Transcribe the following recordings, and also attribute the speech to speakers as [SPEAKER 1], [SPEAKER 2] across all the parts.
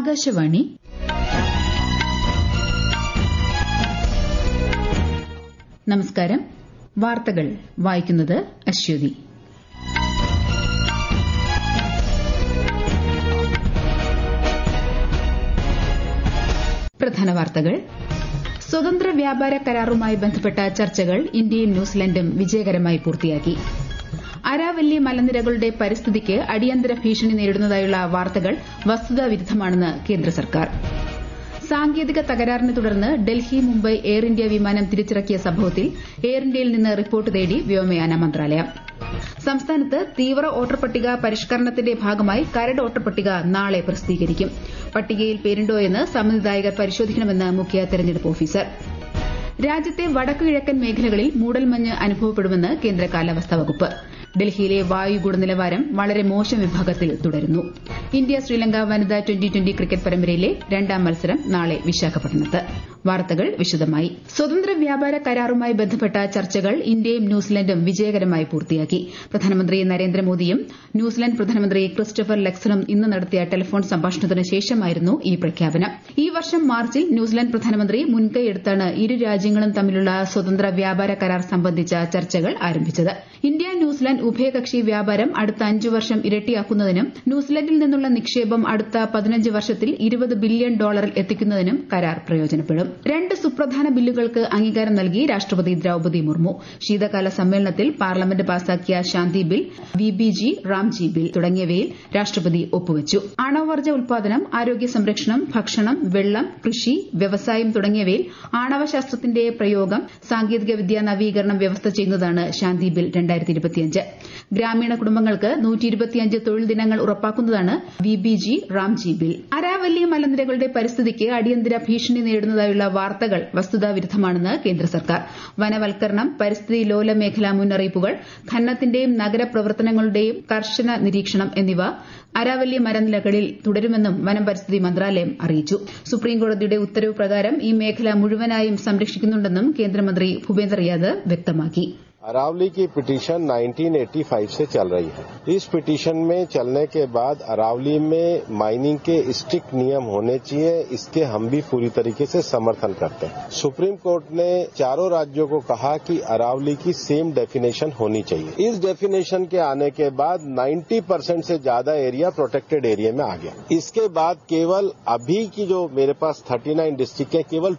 [SPEAKER 1] ആകാശവാണി നമസ്കാരം വാർത്തകൾ വായിക്കുന്നത് അശ്വതി പ്രധാന വാർത്തകൾ സ്വതന്ത്ര വ്യാപാര കരാറുമായി ബന്ധപ്പെട്ട ചർച്ചകൾ ഇന്ത്യയും ന്യൂസിലൻഡും വിജയകരമായി പൂർത്തിയാക്കി അരാവല്ലി മലനിരകളുടെ പരിസ്ഥിതിക്ക് അടിയന്തര ഭീഷണി നേരിടുന്നതായുള്ള വാർത്തകൾ വസ്തുതാവിരുദ്ധമാണെന്ന് കേന്ദ്ര സർക്കാർ സാങ്കേതിക തകരാറിനെ തുടർന്ന് ഡൽഹി മുംബൈ എയർ ഇന്ത്യ വിമാനം തിരിച്ചിറക്കിയ സംഭവത്തിൽ എയർ ഇന്ത്യയിൽ നിന്ന് റിപ്പോർട്ട് തേടി വ്യോമയാന മന്ത്രാലയം സംസ്ഥാനത്ത് തീവ്ര വോട്ടർ പട്ടിക പരിഷ്കരണത്തിന്റെ ഭാഗമായി കരട് വോട്ടർ പട്ടിക നാളെ പ്രസിദ്ധീകരിക്കും പട്ടികയിൽ പേരുണ്ടോയെന്ന് സമ്മതിദായകർ പരിശോധിക്കണമെന്ന് മുഖ്യ തെരഞ്ഞെടുപ്പ് ഓഫീസർ രാജ്യത്തെ വടക്കു കിഴക്കൻ മേഖലകളിൽ മൂടൽമഞ്ഞ് അനുഭവപ്പെടുമെന്ന് കേന്ദ്ര കാലാവസ്ഥാ വകുപ്പ് ഡൽഹിയിലെ വായു ഗുണനിലവാരം വളരെ മോശം വിഭാഗത്തിൽ തുടരുന്നു ഇന്ത്യ ശ്രീലങ്ക വനിതാ ട്വന്റി ട്വന്റി ക്രിക്കറ്റ് പരമ്പരയിലെ രണ്ടാം മത്സരം നാളെ വിശാഖപട്ടണത്ത് വാർത്തകൾ വിശദമായി സ്വതന്ത്ര വ്യാപാര കരാറുമായി ബന്ധപ്പെട്ട ചർച്ചകൾ ഇന്ത്യയും ന്യൂസിലൻഡും വിജയകരമായി പൂർത്തിയാക്കി പ്രധാനമന്ത്രി നരേന്ദ്രമോദിയും ന്യൂസിലൻഡ് പ്രധാനമന്ത്രി ക്രിസ്റ്റഫർ ലെക്സണും ഇന്ന് നടത്തിയ ടെലിഫോൺ സംഭാഷണത്തിന് ശേഷമായിരുന്നു ഈ പ്രഖ്യാപനം ഈ വർഷം മാർച്ചിൽ ന്യൂസിലൻഡ് പ്രധാനമന്ത്രി മുൻകൈയെടുത്താണ് ഇരു രാജ്യങ്ങളും തമ്മിലുള്ള സ്വതന്ത്ര വ്യാപാര കരാർ സംബന്ധിച്ച ചർച്ചകൾ ആരംഭിച്ചത് ഇന്ത്യ ന്യൂസിലൻഡ് ഉഭയകക്ഷി വ്യാപാരം അടുത്ത അഞ്ചു വർഷം ഇരട്ടിയാക്കുന്നതിനും ന്യൂസിലൻഡിൽ നിന്നുള്ള നിക്ഷേപം അടുത്ത പതിനഞ്ച് വർഷത്തിൽ ഇരുപത് ബില്യൺ ഡോളറിൽ എത്തിക്കുന്നതിനും കരാർ പ്രയോജനപ്പെടും രണ്ട് സുപ്രധാന ബില്ലുകൾക്ക് അംഗീകാരം നൽകി രാഷ്ട്രപതി ദ്രൌപതി മുർമു ശീതകാല സമ്മേളനത്തിൽ പാർലമെന്റ് പാസാക്കിയ Shanti bill V B G Ramji bill തുടങ്ങിയവയിൽ രാഷ്ട്രപതി ഒപ്പുവച്ചു ആണവോർജ്ജ ഉൽപാദനം ആരോഗ്യ സംരക്ഷണം ഭക്ഷണം വെള്ളം കൃഷി വ്യവസായം തുടങ്ങിയവയിൽ ആണവ ശാസ്ത്രത്തിന്റെ പ്രയോഗം സാങ്കേതിക വിദ്യാ നവീകരണം വ്യവസ്ഥ ചെയ്യുന്നതാണ് ശാന്തി ബിൽ ഗ്രാമീണ കുടുംബങ്ങൾക്ക് തൊഴിൽ ദിനങ്ങൾ ഉറപ്പാക്കുന്നതാണ് V B G Ramji bill Aravalli മലനിരകളുടെ പരിസ്ഥിതിക്ക് അടിയന്തര ഭീഷണി നേരിടുന്നതായുള്ള വാർത്തകൾ വസ്തുതാവിരുദ്ധമാണെന്ന് കേന്ദ്ര സർക്കാർ വനവൽക്കരണം പരിസ്ഥിതി ലോല മേഖലാ മുന്നറിയിപ്പുകൾ ഖനനത്തിന്റെയും നഗരപ്രവർത്തനങ്ങളുടെയും കർശന നിരീക്ഷണം എന്നിവ അരാവല്ലി മലനിരകളിൽ തുടരുമെന്നും വനം പരിസ്ഥിതി മന്ത്രാലയം അറിയിച്ചു സുപ്രീംകോടതിയുടെ ഉത്തരവ് പ്രകാരം ഈ മേഖല മുഴുവനായും സംരക്ഷിക്കുന്നുണ്ടെന്നും കേന്ദ്രമന്ത്രി ഭൂപേന്ദർ യാദവ് വ്യക്തമാക്കി
[SPEAKER 2] अरावली की पिटीशन 1985 से चल रही है इस पिटीशन में चलने के बाद अरावली में माइनिंग के स्ट्रिक्ट नियम होने चाहिए इसके हम भी पूरी तरीके से समर्थन करते हैं सुप्रीम कोर्ट ने चारों राज्यों को कहा कि अरावली की सेम डेफिनेशन होनी चाहिए इस डेफिनेशन के आने के बाद 90 परसेंट से ज्यादा एरिया प्रोटेक्टेड एरिया में आ गया इसके बाद केवल अभी की जो मेरे पास 39 डिस्ट्रिक्ट है केवल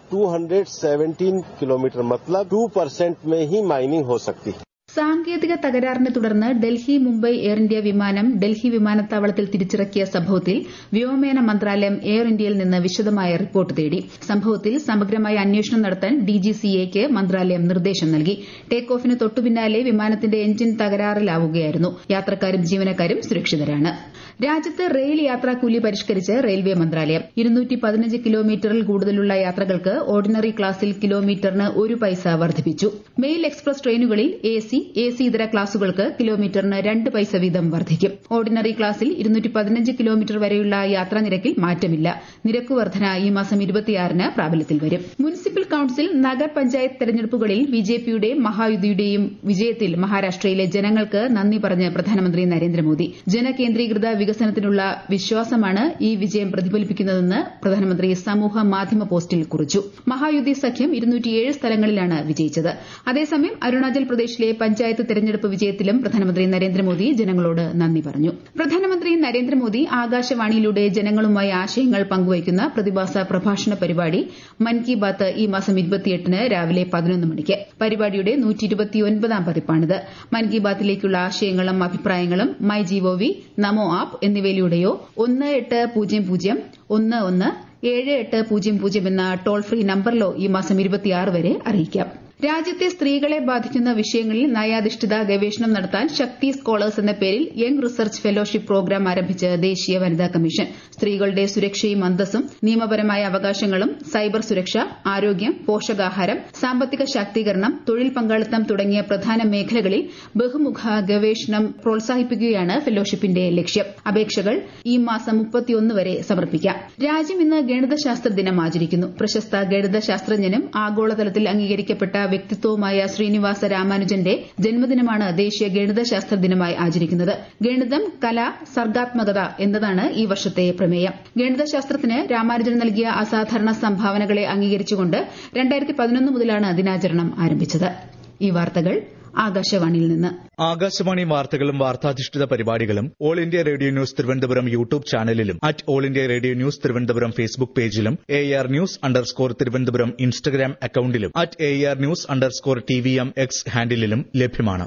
[SPEAKER 2] 217 किलोमीटर मतलब 2 परसेंट में ही माइनिंग हो सकती है
[SPEAKER 1] സാങ്കേതിക തകരാറിനെ തുടർന്ന് ഡൽഹി മുംബൈ എയർ ഇന്ത്യ വിമാനം ഡൽഹി വിമാനത്താവളത്തിൽ തിരിച്ചിറക്കിയ സംഭവത്തിൽ വ്യോമയാന മന്ത്രാലയം എയർ ഇന്ത്യയിൽ നിന്ന് വിശദമായ റിപ്പോർട്ട് തേടി സംഭവത്തിൽ സമഗ്രമായ അന്വേഷണം നടത്താൻ ഡിജിസിഎയ്ക്ക് മന്ത്രാലയം നിർദ്ദേശം നൽകി ടേക്ക് ഓഫിന് തൊട്ടുപിന്നാലെ വിമാനത്തിന്റെ എഞ്ചിൻ തകരാറിലാവുകയായിരുന്നു യാത്രക്കാരും ജീവനക്കാരും സുരക്ഷിതരാണ് രാജ്യത്ത് റെയിൽ യാത്രാക്കൂലി പരിഷ്കരിച്ച് റെയിൽവേ മന്ത്രാലയം കിലോമീറ്ററിൽ കൂടുതലുള്ള യാത്രകൾക്ക് ഓർഡിനറി ക്ലാസിൽ കിലോമീറ്ററിന് ഒരു പൈസ വർദ്ധിപ്പിച്ചു മെയിൽ എക്സ്പ്രസ് ട്രെയിനുകളിൽ എ സി എ സി ഇതര ക്ലാസുകൾക്ക് കിലോമീറ്ററിന് രണ്ട് പൈസ വീതം വർദ്ധിക്കും ഓർഡിനറി ക്ലാസിൽ കിലോമീറ്റർ വരെയുള്ള യാത്രാ നിരക്കിൽ മാറ്റമില്ല നിരക്ക് വർധന ഈ മാസം ന് പ്രാബല്യത്തിൽ വരും മുനിസിപ്പൽ കൌൺസിൽ നഗർ പഞ്ചായത്ത് തെരഞ്ഞെടുപ്പുകളിൽ ബിജെപിയുടെ മഹായുതിയുടെയും വിജയത്തിൽ മഹാരാഷ്ട്രയിലെ ജനങ്ങൾക്ക് നന്ദി പറഞ്ഞ് പ്രധാനമന്ത്രി നരേന്ദ്രമോദി ജനകേന്ദ്രീകൃത വികസനത്തിനുള്ള വിശ്വാസമാണ് ഈ വിജയം പ്രതിഫലിപ്പിക്കുന്നതെന്ന് പ്രധാനമന്ത്രി സമൂഹ മാധ്യമ പോസ്റ്റിൽ കുറിച്ചു മഹായുതി സഖ്യം സ്ഥലങ്ങളിലാണ് വിജയിച്ചത് അതേസമയം അരുണാചൽ പ്രദേശിലെ പഞ്ചായത്ത് തെരഞ്ഞെടുപ്പ് വിജയത്തിലും പ്രധാനമന്ത്രി നരേന്ദ്രമോദി ജനങ്ങളോട് നന്ദി പറഞ്ഞു പ്രധാനമന്ത്രി നരേന്ദ്രമോദി ആകാശവാണിയിലൂടെ ജനങ്ങളുമായി ആശയങ്ങൾ പങ്കുവയ്ക്കുന്ന പ്രതിമാസ പ്രഭാഷണ പരിപാടി മൻ കി ബാത്ത് ഈ മാസം ന് രാവിലെ പതിനൊന്ന് മണിക്ക് പരിപാടിയുടെ പതിപ്പാണിത് മൻ കി ബാത്തിലേക്കുള്ള ആശയങ്ങളും അഭിപ്രായങ്ങളും മൈ ജിഒവി നമോ ആപ്പ് എന്നിവയിലൂടെയോ ഒന്ന് എട്ട് പൂജ്യം പൂജ്യം ഒന്ന് ഒന്ന് ഏഴ് എട്ട് പൂജ്യം പൂജ്യം എന്ന ടോൾ ഫ്രീ നമ്പറിലോ ഈ മാസം വരെ അറിയിക്കാം രാജ്യത്തെ സ്ത്രീകളെ ബാധിക്കുന്ന വിഷയങ്ങളിൽ നയാധിഷ്ഠിത ഗവേഷണം നടത്താൻ ശക്തി സ്കോളേഴ്സ് എന്ന പേരിൽ യങ് റിസർച്ച് ഫെലോഷിപ്പ് പ്രോഗ്രാം ആരംഭിച്ച് ദേശീയ വനിതാ കമ്മീഷൻ സ്ത്രീകളുടെ സുരക്ഷയും അന്തസ്സും നിയമപരമായ അവകാശങ്ങളും സൈബർ സുരക്ഷ ആരോഗ്യം പോഷകാഹാരം സാമ്പത്തിക ശാക്തീകരണം തൊഴിൽ പങ്കാളിത്തം തുടങ്ങിയ പ്രധാന മേഖലകളിൽ ബഹുമുഖ ഗവേഷണം പ്രോത്സാഹിപ്പിക്കുകയാണ് ഫെലോഷിപ്പിന്റെ ലക്ഷ്യം അപേക്ഷകൾ ഈ മാസം വരെ സമർപ്പിക്കാം രാജ്യം ഇന്ന് ഗണിതശാസ്ത്ര ദിനം ആചരിക്കുന്നു പ്രശസ്ത ഗണിത ശാസ്ത്രജ്ഞനും ആഗോളതലത്തിൽ അംഗീകരിക്കപ്പെട്ട വ്യക്തിത്വവുമായ ശ്രീനിവാസ രാമാനുജന്റെ ജന്മദിനമാണ് ദേശീയ ഗണിതശാസ്ത്ര ദിനമായി ആചരിക്കുന്നത് ഗണിതം കല സർഗാത്മകത എന്നതാണ് ഈ വർഷത്തെ പ്രമേയം ഗണിതശാസ്ത്രത്തിന് രാമാനുജൻ നൽകിയ അസാധാരണ സംഭാവനകളെ അംഗീകരിച്ചുകൊണ്ട് മുതലാണ് ദിനാചരണം ആരംഭിച്ചത് ഈ വാർത്തകൾ ആകാശവാണിയിൽ നിന്ന്
[SPEAKER 3] ആകാശവാണി വാർത്തകളും വാർത്താധിഷ്ഠിത പരിപാടികളും all India radio news Thiruvananthapuram YouTube ചാനലിലും at all India radio news Thiruvananthapuram Facebook പേജിലും A R news underscore Thiruvananthapuram Instagram അക്കൌണ്ടിലും at A R news underscore T V M X ഹാൻഡിലും ലഭ്യമാണ്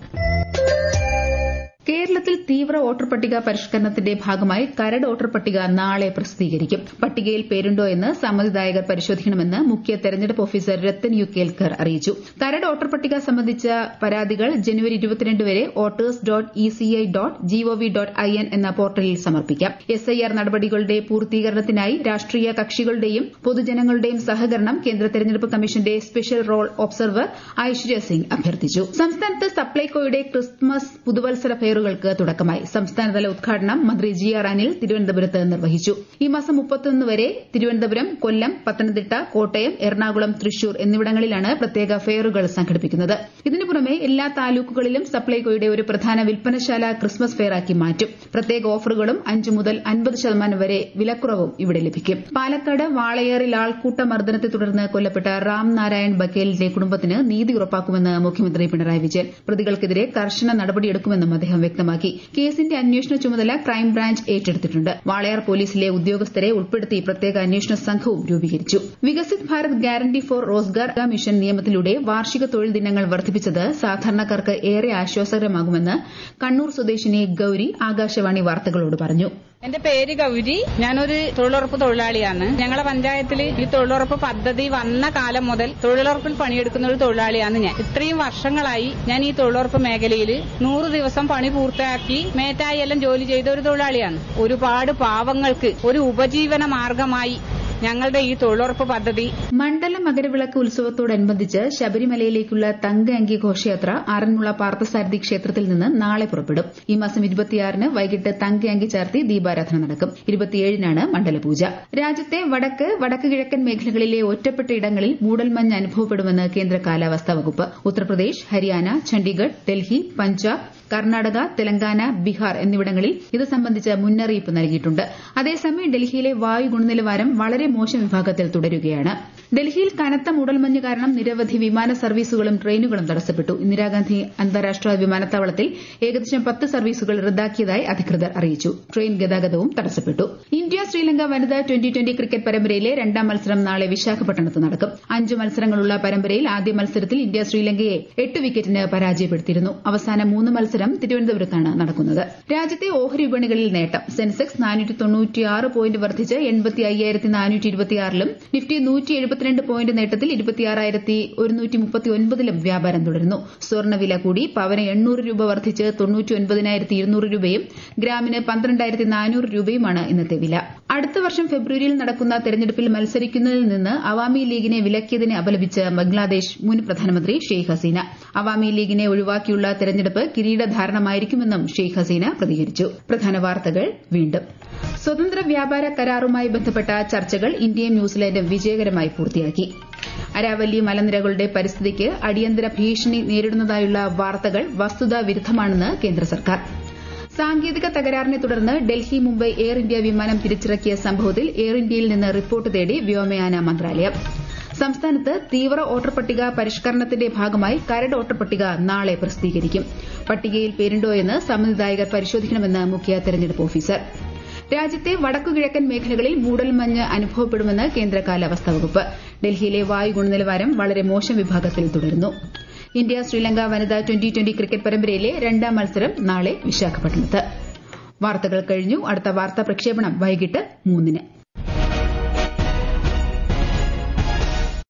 [SPEAKER 1] കേരളത്തിൽ തീവ്ര വോട്ടർ പട്ടിക പരിഷ്കരണത്തിന്റെ ഭാഗമായി കരട് വോട്ടർ പട്ടിക നാളെ പ്രസിദ്ധീകരിക്കും പട്ടികയിൽ പേരുണ്ടോ എന്ന് സമ്മതിദായകർ പരിശോധിക്കണമെന്ന് മുഖ്യ തെരഞ്ഞെടുപ്പ് ഓഫീസർ രത്തൻ യു കേൽക്കർ അറിയിച്ചു കരട് വോട്ടർ പട്ടിക സംബന്ധിച്ച പരാതികൾ ജനുവരി ഇരുപത്തിരണ്ട് വരെ voters dot E C I dot GOV dot I N എന്ന പോർട്ടലിൽ സമർപ്പിക്കാം എസ് ഐ ആർ നടപടികളുടെ പൂർത്തീകരണത്തിനായി രാഷ്ട്രീയ കക്ഷികളുടെയും പൊതുജനങ്ങളുടെയും സഹകരണം കേന്ദ്ര തെരഞ്ഞെടുപ്പ് കമ്മീഷന്റെ special roll observer Aishwarya Singh അഭ്യർത്ഥിച്ചു സംസ്ഥാനത്ത് സപ്ലൈകോയുടെ ക്രിസ്മസ് പുതുവത്സര ഫെയറുകൾക്ക് തുടക്കമായി സംസ്ഥാനതല ഉദ്ഘാടനം മന്ത്രി ജി ആർ അനിൽ തിരുവനന്തപുരത്ത് നിർവഹിച്ചു ഈ മാസം മുപ്പത്തൊന്ന് വരെ തിരുവനന്തപുരം കൊല്ലം പത്തനംതിട്ട കോട്ടയം എറണാകുളം തൃശൂർ എന്നിവിടങ്ങളിലാണ് പ്രത്യേക ഫെയറുകൾ സംഘടിപ്പിക്കുന്നത് ഇതിനു പുറമെ എല്ലാ താലൂക്കുകളിലും സപ്ലൈകോയുടെ ഒരു പ്രധാന വിൽപ്പനശാല ക്രിസ്മസ് ഫെയറാക്കി മാറ്റും പ്രത്യേക ഓഫറുകളും അഞ്ച് മുതൽ അൻപത് ശതമാനം വരെ വിലക്കുറവും ഇവിടെ ലഭിക്കും പാലക്കാട് വാളയാറിൽ ആൾക്കൂട്ട മർദ്ദനത്തെ തുടർന്ന് കൊല്ലപ്പെട്ട റാം നാരായൺ ബക്കേലിന്റെ കുടുംബത്തിന് നീതി ഉറപ്പാക്കുമെന്ന് മുഖ്യമന്ത്രി പിണറായി വിജയൻ പ്രതികൾക്കെതിരെ കർശന നടപടിയെടുക്കുമെന്നും അദ്ദേഹം വ്യക്തമാക്കി കേസിന്റെ അന്വേഷണ ചുമതല ക്രൈംബ്രാഞ്ച് ഏറ്റെടുത്തിട്ടുണ്ട് വാളയാർ പോലീസിലെ ഉദ്യോഗസ്ഥരെ ഉൾപ്പെടുത്തി പ്രത്യേക അന്വേഷണ സംഘവും രൂപീകരിച്ചു Viksit Bharat guarantee for Rozgar mission നിയമത്തിലൂടെ വാർഷിക തൊഴിൽ ദിനങ്ങൾ വർദ്ധിപ്പിച്ചത് സാധാരണക്കാർക്ക് ഏറെ ആശ്വാസകരമാകുമെന്ന് കണ്ണൂർ സ്വദേശിനി ഗൌരി ആകാശവാണി വാർത്തകളോട് പറഞ്ഞു
[SPEAKER 4] എന്റെ പേര് ഗൗരി ഞാനൊരു തൊഴിലുറപ്പ് തൊഴിലാളിയാണ് ഞങ്ങളെ പഞ്ചായത്തിൽ ഈ തൊഴിലുറപ്പ് പദ്ധതി വന്ന കാലം മുതൽ തൊഴിലുറപ്പിൽ പണിയെടുക്കുന്ന ഒരു തൊഴിലാളിയാണ് ഞാൻ ഇത്രയും വർഷങ്ങളായി ഞാൻ ഈ തൊഴിലുറപ്പ് മേഖലയിൽ നൂറ് ദിവസം പണി പൂർത്തിയാക്കി മേറ്റായി എല്ലാം ജോലി ചെയ്ത ഒരു തൊഴിലാളിയാണ് ഒരുപാട് പാവങ്ങൾക്ക് ഒരു ഉപജീവന മാർഗമായി ഞങ്ങളുടെ ഈ തൊഴിലുറപ്പ് പദ്ധതി
[SPEAKER 1] മണ്ഡല മകരവിളക്ക് ഉത്സവത്തോടനുബന്ധിച്ച് ശബരിമലയിലേക്കുള്ള തങ്ക അങ്കി ഘോഷയാത്ര ആറന്മുള പാർത്ഥസാരഥി ക്ഷേത്രത്തിൽ നിന്ന് നാളെ പുറപ്പെടും ഈ മാസം ഇരുപത്തിയാറിന് വൈകിട്ട് തങ്ക അങ്കി ചാർത്തി ദീപാരാധന നടക്കും ഇരുപത്തിയേഴിനാണ് മണ്ഡലപൂജ രാജ്യത്തെ വടക്ക് വടക്ക് കിഴക്കൻ മേഖലകളിലെ ഒറ്റപ്പെട്ട ഇടങ്ങളിൽ മൂടൽമഞ്ഞ് അനുഭവപ്പെടുമെന്ന് കേന്ദ്ര കാലാവസ്ഥാ വകുപ്പ് ഉത്തർപ്രദേശ് ഹരിയാന ചണ്ഡീഗഡ് ഡൽഹി പഞ്ചാബ് കർണാടക തെലങ്കാന ബീഹാർ എന്നിവിടങ്ങളിൽ ഇത് സംബന്ധിച്ച് മുന്നറിയിപ്പ് നൽകിയിട്ടുണ്ട് അതേസമയം ഡൽഹിയിലെ വായു ഗുണനിലവാരം വളരെ മോശം വിഭാഗത്തിൽ തുടരുകയാണ് ഡൽഹിയിൽ കനത്ത മൂടൽമഞ്ഞ് കാരണം നിരവധി വിമാന സർവീസുകളും ട്രെയിനുകളും തടസ്സപ്പെട്ടു ഇന്ദിരാഗാന്ധി അന്താരാഷ്ട്ര വിമാനത്താവളത്തിൽ ഏകദേശം പത്ത് സർവീസുകൾ റദ്ദാക്കിയതായി അധികൃതർ അറിയിച്ചു ട്രെയിൻ ഗതാഗതവും തടസ്സപ്പെട്ടു ഇന്ത്യ ശ്രീലങ്ക വനിതാ ട്വന്റി ട്വന്റി ക്രിക്കറ്റ് പരമ്പരയിലെ രണ്ടാം മത്സരം നാളെ വിശാഖപട്ടണത്ത് നടക്കും അഞ്ച് മത്സരങ്ങളുള്ള പരമ്പരയിൽ ആദ്യ മത്സരത്തിൽ ഇന്ത്യ ശ്രീലങ്കയെ എട്ട് വിക്കറ്റിന് പരാജയപ്പെടുത്തിയിരുന്നു അവസാന മൂന്ന് മത്സരം തിരുവനന്തപുരത്താണ് നടക്കുന്നത് രാജ്യത്തെ ഓഹരി വിപണികളിൽ നേട്ടം സെൻസെക്സ് പോയിന്റ് വർദ്ധിച്ച് എൺപത്തി അയ്യായിരത്തി നാനൂറ്റി ഇരുപത്തിയാറിലും നിഫ്റ്റി നൂറ്റി എഴുപത്തിരണ്ട് പോയിന്റ് നേട്ടത്തിൽ ഇരുപത്തിയാറായിരത്തി ഒരുന്നൂറ്റി മുപ്പത്തി ഒൻപതിലും വ്യാപാരം തുടരുന്നു സ്വർണ്ണവില കൂടി പവന് എണ്ണൂറ് രൂപ വർദ്ധിച്ച് തൊണ്ണൂറ്റി ഒൻപതിനായിരത്തി ഇരുന്നൂറ് രൂപയും ഗ്രാമിന് പന്ത്രണ്ടായിരത്തി നാനൂറ് രൂപയുമാണ് ഇന്നത്തെ വില അടുത്ത വർഷം ഫെബ്രുവരിയിൽ നടക്കുന്ന തെരഞ്ഞെടുപ്പിൽ മത്സരിക്കുന്നതിൽ നിന്ന് അവാമി ലീഗിനെ വിലക്കിയതിനെ അപലപിച്ച് ബംഗ്ലാദേശ് മുൻ പ്രധാനമന്ത്രി ഷെയ്ഖ് ഹസീന അവാമി ലീഗിനെ ഒഴിവാക്കിയുള്ള തെരഞ്ഞെടുപ്പ് കിരീടധാരണമായിരിക്കുമെന്നും ഷെയ്ഖ് ഹസീന പ്രതികരിച്ചു പ്രധാന വാർത്തകൾ വീണ്ടും സ്വതന്ത്ര വ്യാപാര കരാറുമായി ബന്ധപ്പെട്ട ചർച്ചകൾ ഇന്ത്യയും ന്യൂസിലാൻഡും വിജയകരമായി പൂർത്തിയാക്കി അരാവല്ലി മലനിരകളുടെ പരിസ്ഥിതിക്ക് അടിയന്തര ഭീഷണി നേരിടുന്നതായുള്ള വാർത്തകൾ വസ്തുതാ വിരുദ്ധമാണെന്ന് കേന്ദ്ര സർക്കാർ സാങ്കേതിക തകരാറിനെ തുടർന്ന് ഡൽഹി മുംബൈ എയർ ഇന്ത്യ വിമാനം തിരിച്ചിറക്കിയ സംഭവത്തിൽ എയർ ഇന്ത്യയിൽ നിന്ന് റിപ്പോർട്ട് തേടി വ്യോമയാന മന്ത്രാലയം സംസ്ഥാനത്ത് തീവ്ര വോട്ടർ പട്ടിക പരിഷ്കരണത്തിന്റെ ഭാഗമായി കരട് വോട്ടർ പട്ടിക നാളെ പ്രസിദ്ധീകരിക്കും പട്ടികയിൽ പേരുണ്ടോയെന്ന് സമ്മതിദായകർ പരിശോധിക്കണമെന്ന് മുഖ്യ തെരഞ്ഞെടുപ്പ് ഓഫീസർ രാജ്യത്തെ വടക്കുകിഴക്കൻ മേഖലകളിൽ മൂടൽമഞ്ഞ് അനുഭവപ്പെടുമെന്ന് കേന്ദ്ര കാലാവസ്ഥാ വകുപ്പ് ഡൽഹിയിലെ വായു ഗുണനിലവാരം വളരെ മോശം വിഭാഗത്തിൽ തുടരുന്നു ഇന്ത്യ ശ്രീലങ്ക വനിതാ ട്വന്റി ട്വന്റി ക്രിക്കറ്റ് പരമ്പരയിലെ രണ്ടാം മത്സരം നാളെ വിശാഖപട്ടണത്ത് വാർത്തകൾ കഴിഞ്ഞു അടുത്ത വാർത്താ പ്രക്ഷേപണം വൈകിട്ട് മൂന്നിന്